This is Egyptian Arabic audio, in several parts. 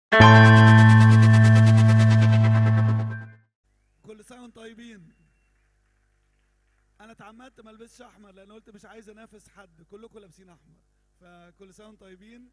كل سنه وانتم طيبين انا اتعمدت ما البسش احمر لان قلت مش عايز انافس حد كلكم لابسين احمر فكل سنه وانتم طيبين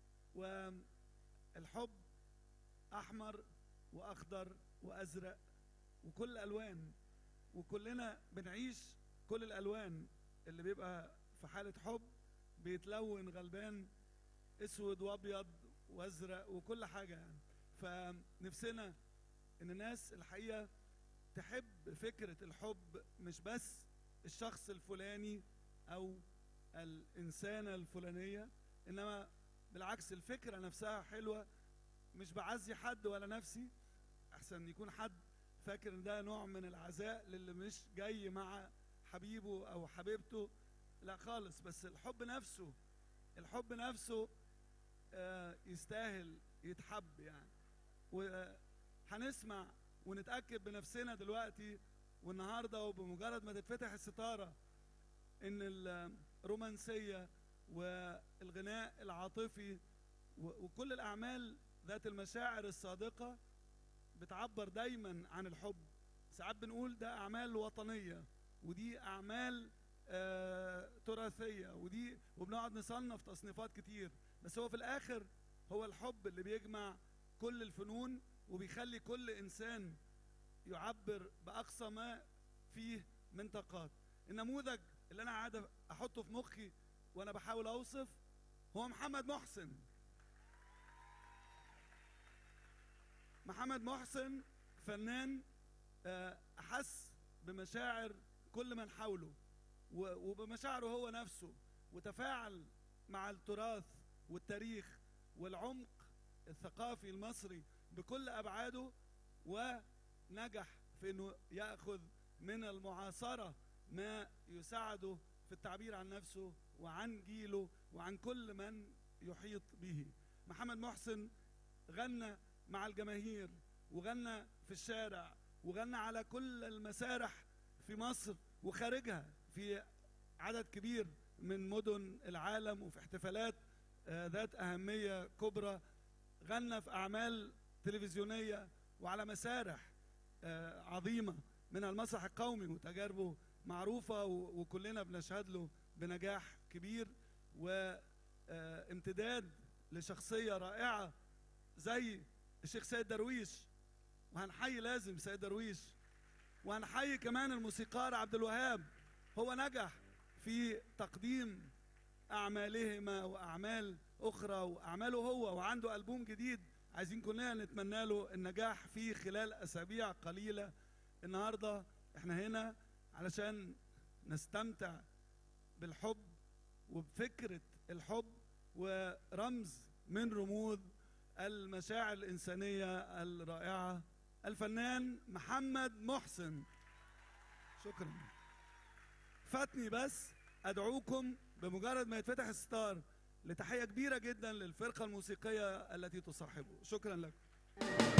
والحب احمر واخضر وازرق وكل الوان وكلنا بنعيش كل الالوان اللي بيبقى في حاله حب بيتلون غلبان اسود وابيض وازرق وكل حاجه يعني فنفسنا ان الناس الحقيقه تحب فكره الحب مش بس الشخص الفلاني او الانسانه الفلانيه انما بالعكس الفكره نفسها حلوه مش بعزي حد ولا نفسي احسن يكون حد فاكر ان ده نوع من العزاء للي مش جاي مع حبيبه او حبيبته لا خالص بس الحب نفسه الحب نفسه آه، يستاهل يتحب يعني وهنسمع ونتاكد بنفسنا دلوقتي والنهارده وبمجرد ما تتفتح الستاره ان الرومانسيه والغناء العاطفي و- وكل الاعمال ذات المشاعر الصادقه بتعبر دايما عن الحب ساعات بنقول ده اعمال وطنيه ودي اعمال آه تراثيه ودي وبنقعد نصنف تصنيفات كتير بس هو في الاخر هو الحب اللي بيجمع كل الفنون وبيخلي كل انسان يعبر باقصى ما فيه من طاقات النموذج اللي انا قاعد احطه في مخي وانا بحاول اوصف هو محمد محسن محمد محسن فنان آه، احس بمشاعر كل من حوله و- وبمشاعره هو نفسه وتفاعل مع التراث والتاريخ والعمق الثقافي المصري بكل ابعاده ونجح في انه ياخذ من المعاصره ما يساعده في التعبير عن نفسه وعن جيله وعن كل من يحيط به محمد محسن غنى مع الجماهير وغنى في الشارع وغنى على كل المسارح في مصر وخارجها في عدد كبير من مدن العالم وفي احتفالات آه، ذات أهمية كبرى غنى في أعمال تلفزيونية وعلى مسارح آه، عظيمة منها المسرح القومي وتجاربه معروفة و- وكلنا بنشهد له بنجاح كبير وامتداد لشخصية رائعة زي الشيخ سيد درويش وهنحيي لازم سيد درويش وهنحيي كمان الموسيقار عبد الوهاب هو نجح في تقديم أعمالهما وأعمال أخرى وأعماله هو وعنده ألبوم جديد عايزين كلنا نتمنى له النجاح فيه خلال أسابيع قليلة النهاردة احنا هنا علشان نستمتع بالحب وبفكرة الحب ورمز من رموز المشاعر الإنسانية الرائعة الفنان محمد محسن شكرا فاتني بس أدعوكم بمجرد ما يتفتح الستار لتحية كبيرة جدا للفرقة الموسيقية التي تصاحبه شكرا لكم